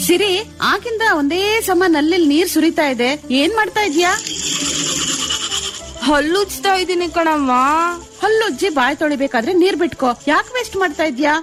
ಸಿರಿ ಆಗಿಂದ ಒಂದೇ ಸಮ ನಲ್ಲಿ ನೀರ್ ಸುರಿತಾ ಇದೆ ಏನ್ ಮಾಡ್ತಾ ಇದ್ಯಾ ಹಲ್ಲುಜ್ತಾ ಇದೀನಿ ಕಣಮ್ಮ ಹಲ್ಲುಜ್ಜಿ ಬಾಯ್ ತೊಳಿಬೇಕಾದ್ರೆ ನೀರ್ ಬಿಟ್ಕೋ ಯಾಕೆ ವೇಸ್ಟ್ ಮಾಡ್ತಾ ಇದ್ಯಾ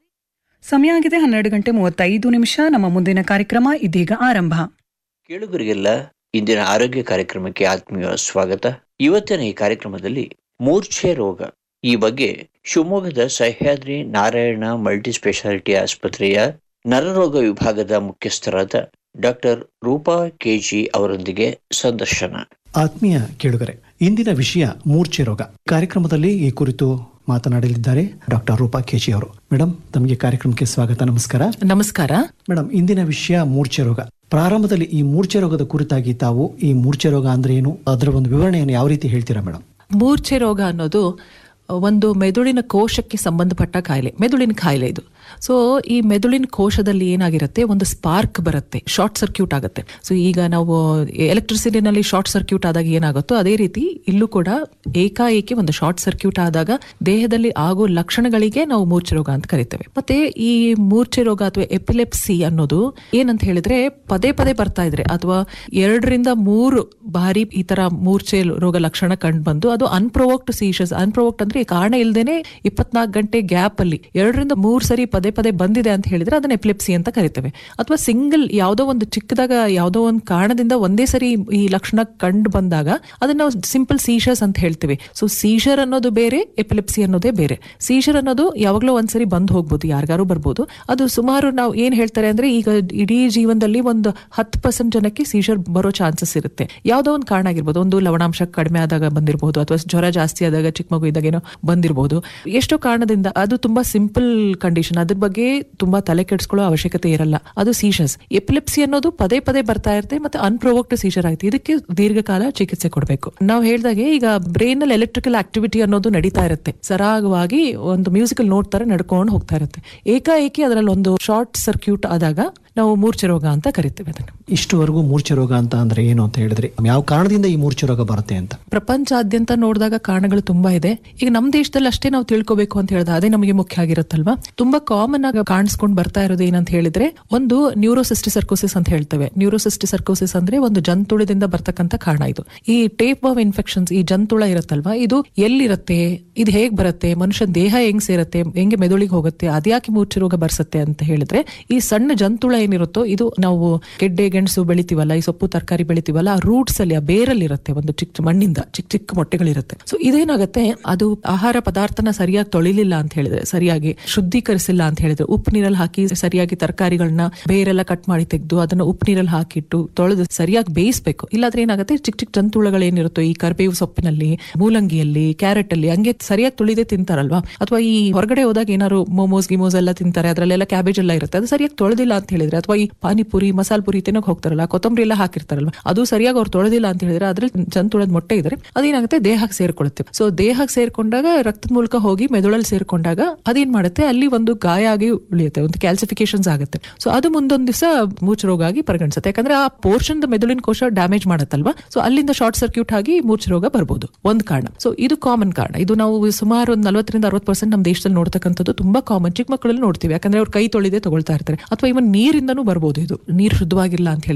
ಸಮಯ ಆಗಿದೆ ಹನ್ನೆರಡು ಗಂಟೆ ಮೂವತ್ತೈದು ನಿಮಿಷ ನಮ್ಮ ಮುಂದಿನ ಕಾರ್ಯಕ್ರಮ ಇದೀಗ ಆರಂಭ ಕೇಳುಗರಿಗೆಲ್ಲ ಇಂದಿನ ಆರೋಗ್ಯ ಕಾರ್ಯಕ್ರಮಕ್ಕೆ ಆತ್ಮೀಯ ಸ್ವಾಗತ ಇವತ್ತಿನ ಈ ಕಾರ್ಯಕ್ರಮದಲ್ಲಿ ಮೂರ್ಛೆ ರೋಗ ಈ ಬಗ್ಗೆ ಶಿವಮೊಗ್ಗದ ಸಹ್ಯಾದ್ರಿ ನಾರಾಯಣ ಮಲ್ಟಿ ಸ್ಪೆಷಾಲಿಟಿ ಆಸ್ಪತ್ರೆಯ ನರರೋಗ ವಿಭಾಗದ ಮುಖ್ಯಸ್ಥರಾದ ಡಾಕ್ಟರ್ ರೂಪಾ ಕೆಜಿ ಅವರೊಂದಿಗೆ ಸಂದರ್ಶನ ಆತ್ಮೀಯ ಕೇಳುಗರೆ ಇಂದಿನ ವಿಷಯ ಮೂರ್ಛೆ ರೋಗ ಕಾರ್ಯಕ್ರಮದಲ್ಲಿ ಈ ಕುರಿತು ಮಾತನಾಡಲಿದ್ದಾರೆ ಡಾಕ್ಟರ್ ರೂಪಾ ಕೆಜಿ ಅವರು ಮೇಡಮ್ ತಮಗೆ ಕಾರ್ಯಕ್ರಮಕ್ಕೆ ಸ್ವಾಗತ ನಮಸ್ಕಾರ ನಮಸ್ಕಾರ ಮೇಡಮ್ ಇಂದಿನ ವಿಷಯ ಮೂರ್ಛೆ ರೋಗ ಪ್ರಾರಂಭದಲ್ಲಿ ಈ ಮೂರ್ಛೆ ರೋಗದ ಕುರಿತಾಗಿ ತಾವು ಈ ಮೂರ್ಛೆ ರೋಗ ಅಂದ್ರೆ ಏನು ಅದರ ಒಂದು ವಿವರಣೆಯನ್ನು ಯಾವ ರೀತಿ ಹೇಳ್ತೀರಾ ಮೇಡಮ್ ಮೂರ್ಛೆ ರೋಗ ಅನ್ನೋದು ಒಂದು ಮೆದುಳಿನ ಕೋಶಕ್ಕೆ ಸಂಬಂಧಪಟ್ಟ ಕಾಯಿಲೆ ಮೆದುಳಿನ ಕಾಯಿಲೆ ಇದು ಸೊ ಈ ಮೆದುಳಿನ ಕೋಶದಲ್ಲಿ ಏನಾಗಿರುತ್ತೆ ಒಂದು ಸ್ಪಾರ್ಕ್ ಬರುತ್ತೆ ಶಾರ್ಟ್ ಸರ್ಕ್ಯೂಟ್ ಆಗುತ್ತೆ ಸೊ ಈಗ ನಾವು ಎಲೆಕ್ಟ್ರಿಸಿಟಿನಲ್ಲಿ ಶಾರ್ಟ್ ಸರ್ಕ್ಯೂಟ್ ಆದಾಗ ಏನಾಗುತ್ತೋ ಅದೇ ರೀತಿ ಇಲ್ಲೂ ಕೂಡ ಏಕಾಏಕಿ ಒಂದು ಶಾರ್ಟ್ ಸರ್ಕ್ಯೂಟ್ ಆದಾಗ ದೇಹದಲ್ಲಿ ಆಗೋ ಲಕ್ಷಣಗಳಿಗೆ ನಾವು ಮೂರ್ಛೆ ರೋಗ ಅಂತ ಕರಿತೇವೆ ಮತ್ತೆ ಈ ಮೂರ್ಛೆ ರೋಗ ಅಥವಾ ಎಪಿಲೆಪ್ಸಿ ಅನ್ನೋದು ಏನಂತ ಹೇಳಿದ್ರೆ ಪದೇ ಪದೇ ಬರ್ತಾ ಇದ್ರೆ ಅಥವಾ ಎರಡರಿಂದ ಮೂರು ಬಾರಿ ಈ ತರ ಮೂರ್ಛೆ ರೋಗ ಲಕ್ಷಣ ಕಂಡು ಬಂದು ಅದು ಅನ್ಪ್ರೊವೋಕ್ಡ್ ಸೀಶಸ್ ಅನ್ಪ್ರೊವೋಕ್ಡ್ ಅಂದ್ರೆ ಕಾರಣ ಇಲ್ದೇನೆ ಇಪ್ಪತ್ನಾಲ್ಕು ಗಂಟೆ ಗ್ಯಾಪ್ ಅಲ್ಲಿ ಎರಡರಿಂದ ಮೂರು ಸರಿ ಪದೇ ಪದೇ ಬಂದಿದೆ ಅಂತ ಹೇಳಿದ್ರೆ ಅದನ್ನ ಎಪಿಲೆಪ್ಸಿ ಅಂತ ಕರಿತೇವೆ ಅಥವಾ ಸಿಂಗಲ್ ಯಾವುದೋ ಒಂದು ಚಿಕ್ಕದಾಗ ಯಾವುದೋ ಒಂದು ಕಾರಣದಿಂದ ಒಂದೇ ಸರಿ ಈ ಲಕ್ಷಣ ಕಂಡು ಬಂದಾಗ ಅದನ್ನ ನಾವು ಸಿಂಪಲ್ ಸೀಶರ್ಸ್ ಅಂತ ಹೇಳ್ತೀವಿ ಸೊ ಸೀಶರ್ ಅನ್ನೋದು ಬೇರೆ ಎಪಿಲೆಪ್ಸಿ ಅನ್ನೋದೇ ಬೇರೆ ಸೀಶರ್ ಅನ್ನೋದು ಯಾವಾಗಲೂ ಒಂದ್ಸರಿ ಬಂದ್ ಹೋಗ್ಬೋದು ಯಾರಿಗಾರು ಬರ್ಬೋದು ಅದು ಸುಮಾರು ನಾವು ಏನ್ ಹೇಳ್ತಾರೆ ಅಂದ್ರೆ ಈಗ ಇಡೀ ಜೀವನದಲ್ಲಿ ಒಂದು ಹತ್ತು ಪರ್ಸೆಂಟ್ ಜನಕ್ಕೆ ಸೀಶರ್ ಬರೋ ಚಾನ್ಸಸ್ ಇರುತ್ತೆ ಯಾವ್ದೋ ಒಂದು ಕಾರಣ ಆಗಿರ್ಬೋದು ಒಂದು ಲವಣಾಂಶ ಕಡಿಮೆ ಆದಾಗ ಬಂದಿರಬಹುದು ಅಥವಾ ಜ್ವರ ಜಾಸ್ತಿ ಆದಾಗ ಚಿಕ್ಕ ಮಗು ಇದ್ದಾಗ ಏನೋ ಬಂದಿರಬಹುದು ಎಷ್ಟೋ ಕಾರಣದಿಂದ ಅದು ತುಂಬಾ ಸಿಂಪಲ್ ಕಂಡೀಷನ್ ಅದ್ರ ಬಗ್ಗೆ ತುಂಬಾ ತಲೆ ಕೆಡಿಸ್ಕೊಳ್ಳೋ ಅವಶ್ಯಕತೆ ಇರಲ್ಲ ಅದು ಸೀಶರ್ಸ್ ಎಪಿಲೆಪ್ಸಿ ಅನ್ನೋದು ಪದೇ ಪದೇ ಬರ್ತಾ ಇರುತ್ತೆ ಮತ್ತೆ ಅನ್ಪ್ರೊವೋಕ್ಡ್ ಸೀಶರ್ ಆಯ್ತು ಇದಕ್ಕೆ ದೀರ್ಘಕಾಲ ಚಿಕಿತ್ಸೆ ಕೊಡಬೇಕು ನಾವು ಹೇಳ್ದಾಗೆ ಈಗ ಬ್ರೈನ್ ಅಲ್ಲಿ ಎಲೆಕ್ಟ್ರಿಕಲ್ ಆಕ್ಟಿವಿಟಿ ಅನ್ನೋದು ನಡೀತಾ ಇರುತ್ತೆ ಸರಾಗವಾಗಿ ಒಂದು ಮ್ಯೂಸಿಕಲ್ ನೋಟ್ ತರ ನಡ್ಕೊಂಡು ಹೋಗ್ತಾ ಇರುತ್ತೆ ಏಕಾಏಕಿ ಅದರಲ್ಲಿ ಒಂದು ಶಾರ್ಟ್ ಸರ್ಕ್ಯೂಟ್ ಆದಾಗ ನಾವು ಮೂರ್ಛೆ ರೋಗ ಅಂತ ಕರಿತೇವೆ ಅದನ್ನು ಇಷ್ಟುವರೆಗೂ ಮೂರ್ಛೆ ರೋಗ ಅಂತ ಅಂದ್ರೆ ಏನು ಅಂತ ಹೇಳಿದ್ರಿ ಯಾವ ಕಾರಣದಿಂದ ಈ ಮೂರ್ಛೆ ರೋಗ ಬರುತ್ತೆ ಅಂತ ಪ್ರಪಂಚಾದ್ಯಂತ ನೋಡಿದಾಗ ಕಾರಣಗಳು ತುಂಬಾ ಇದೆ ಈಗ ನಮ್ಮ ದೇಶದಲ್ಲಿ ಅಷ್ಟೇ ನಾವು ತಿಳ್ಕೊಬೇಕು ಅಂತ ಹೇಳಿದ ಅದೇ ನಮಗೆ ಮುಖ್ಯ ಆಗಿರುತ್ತಲ್ವಾ ತುಂಬಾ ಕಾಮನ್ ಆಗಿ ಕಾಣಿಸ್ಕೊಂಡು ಬರ್ತಾ ಇರೋದು ಏನಂತ ಹೇಳಿದ್ರೆ ಒಂದು ನ್ಯೂರೋಸಿಸ್ಟಿಸರ್ಕೋಸಿಸ್ ಅಂತ ಹೇಳ್ತೇವೆ ನ್ಯೂರೋಸಿಸ್ಟಿಸರ್ಕೋಸಿಸ್ ಅಂದ್ರೆ ಒಂದು ಜಂತುಳದಿಂದ ಬರ್ತಕ್ಕಂಥ ಕಾರಣ ಇದು ಈ ಟೇಪ್ ಆಫ್ ಇನ್ಫೆಕ್ಷನ್ಸ್ ಈ ಜಂತುಳ ಇರುತ್ತಲ್ವಾ ಇದು ಎಲ್ಲಿರುತ್ತೆ ಇದು ಹೇಗ್ ಬರುತ್ತೆ ಮನುಷ್ಯ ದೇಹ ಹೆಂಗ್ ಸೇರುತ್ತೆ ಹೆಂಗೆ ಮೆದುಳಿಗೆ ಹೋಗುತ್ತೆ ಅದ್ಯಾಕೆ ಮೂರ್ಛೆ ರೋಗ ಬರ್ಸತ್ತೆ ಅಂತ ಹೇಳಿದ್ರೆ ಈ ಸಣ್ಣ ಜಂತುಳ ಏನಿರುತ್ತೋ ಇದು ನಾವು ಗೆಡ್ಡೆ ಗೆಣಸು ಬೆಳಿತೀವಲ್ಲ ಈ ಸೊಪ್ಪು ತರಕಾರಿ ಬೆಳಿತೀವಲ್ಲ ಆ ರೂಟ್ಸ್ ಅಲ್ಲಿ ಆ ಬೇರಲ್ಲಿ ಇರುತ್ತೆ ಒಂದು ಚಿಕ್ಕ ಮಣ್ಣಿಂದ ಚಿಕ್ಕ ಚಿಕ್ಕ ಮೊಟ್ಟೆಗಳಿರುತ್ತೆ ಸೊ ಇದೇನಾಗುತ್ತೆ ಅದು ಆಹಾರ ಪದಾರ್ಥನ ಸರಿಯಾಗಿ ತೊಳಿಲಿಲ್ಲ ಅಂತ ಹೇಳಿದ್ರೆ ಸರಿಯಾಗಿ ಶುದ್ಧೀಕರಿಸಿಲ್ಲ ಅಂತ ಹೇಳಿದ್ರೆ ಉಪ್ಪು ನೀರಲ್ಲಿ ಹಾಕಿ ಸರಿಯಾಗಿ ತರಕಾರಿಗಳನ್ನ ಬೇರೆಲ್ಲ ಕಟ್ ಮಾಡಿ ತೆಗೆದು ಅದನ್ನ ಉಪ್ಪು ನೀರಲ್ಲಿ ಹಾಕಿಟ್ಟು ತೊಳೆದು ಸರಿಯಾಗಿ ಬೇಯಿಸ್ಬೇಕು ಇಲ್ಲಾದ್ರೆ ಏನಾಗುತ್ತೆ ಚಿಕ್ಕ ಚಿಕ್ಕ ಜಂತುಳಗಳು ಏನಿರುತ್ತೋ ಈ ಕರ್ಬೇವು ಸೊಪ್ಪಿನಲ್ಲಿ ಮೂಲಂಗಿಯಲ್ಲಿ ಕ್ಯಾರೆಟ್ ಅಲ್ಲಿ ಹಂಗೆ ಸರಿಯಾಗಿ ತುಳಿದೇ ತಿಂತಾರಲ್ವಾ ಅಥವಾ ಈ ಹೊರಗಡೆ ಹೋದಾಗ ಏನಾದ್ರು ಮೋಮೋಸ್ ಗಿಮೋಸ್ ಎಲ್ಲ ತಿಂತಾರೆ ಅದ್ರಲ್ಲೆಲ್ಲ ಕ್ಯಾಬೇಜ್ ಎಲ್ಲ ಇರುತ್ತೆ ಅದು ಸರಿಯಾಗಿ ತೊಳೆದಿಲ್ಲ ಅಂತ ಹೇಳಿದ್ರೆ ಅಥವಾ ಈ ಪಾನಿಪುರಿ ಮಸಾಲ ಪುರಿ ತಿನ್ನೋಕ್ ಹೋಗ್ತಾರಲ್ಲ ಕೊತ್ತಂಬರಿ ಎಲ್ಲ ಹಾಕಿರ್ತಾರಲ್ವಾ ಅದು ಸರಿಯಾಗಿ ಅವ್ರು ತೊಳೆದಿಲ್ಲ ಅಂತ ಹೇಳಿದ್ರೆ ಅದ್ರಲ್ಲಿ ಜಂತುಳದ ಮೊಟ್ಟೆ ಇದ್ರೆ ಅದೇನಾಗುತ್ತೆ ದೇಹಕ್ಕೆ ಸೇರ್ಕೊಳ್ಳುತ್ತೆ ಸೊ ದೇಹಕ್ಕೆ ಸೇರ್ಕೊಂಡಾಗ ರಕ್ತದ ಮೂಲಕ ಹೋಗಿ ಮೆದುಳಲ್ಲಿ ಸೇರ್ಕೊಂಡಾಗ ಅದೇನ್ ಮಾಡುತ್ತೆ ಅಲ್ಲಿ ಒಂದು ಗಾಯ ಆಗಿ ಉಳಿಯುತ್ತೆ ಒಂದು ಕ್ಯಾಲ್ಸಿಫಿಕೇಶನ್ಸ್ ಆಗುತ್ತೆ ಸೊ ಅದು ಮುಂದೊಂದು ದಿವಸ ಮೂರ್ಛೆ ರೋಗ ಆಗಿ ಪರಿಗಣಿಸುತ್ತೆ ಯಾಕಂದ್ರೆ ಆ ಪೋರ್ಷನ್ ಮೆದುಳಿನ ಕೋಶ ಡ್ಯಾಮೇಜ್ ಮಾಡುತ್ತಲ್ವಾ ಸೊ ಅಲ್ಲಿಂದ ಶಾರ್ಟ್ ಸರ್ಕ್ಯೂಟ್ ಆಗಿ ಮೂರ್ಛೆ ರೋಗ ಬರ್ಬೋದು ಒಂದು ಕಾರಣ ಸೊ ಇದು ಕಾಮನ್ ಕಾರಣ ಇದು ನಾವು ಸುಮಾರು ಒಂದು ನಲವತ್ತರಿಂದ ಅರವತ್ತು ಪರ್ಸೆಂಟ್ ನಮ್ಮ ದೇಶದಲ್ಲಿ ನೋಡ್ತಕ್ಕಂಥದ್ದು ತುಂಬಾ ಕಾಮನ್ ಚಿಕ್ಕ ಮಕ್ಕಳಲ್ಲಿ ನೋಡ್ತೀವಿ ಯಾಕಂದ್ರೆ ಅವ್ರು ಕೈ ತೊಳಿದೆ ತಗೊಳ್ತಾ ಇರ್ತಾರೆ ಅಥವಾ ಇವನ್ ನೀರಿಂದನೂ ಬರ್ಬೋದು ಇದು ನೀರು ಶುದ್ಧವಾಗಿಲ್ಲ ಅಂತ ಹೇಳಿ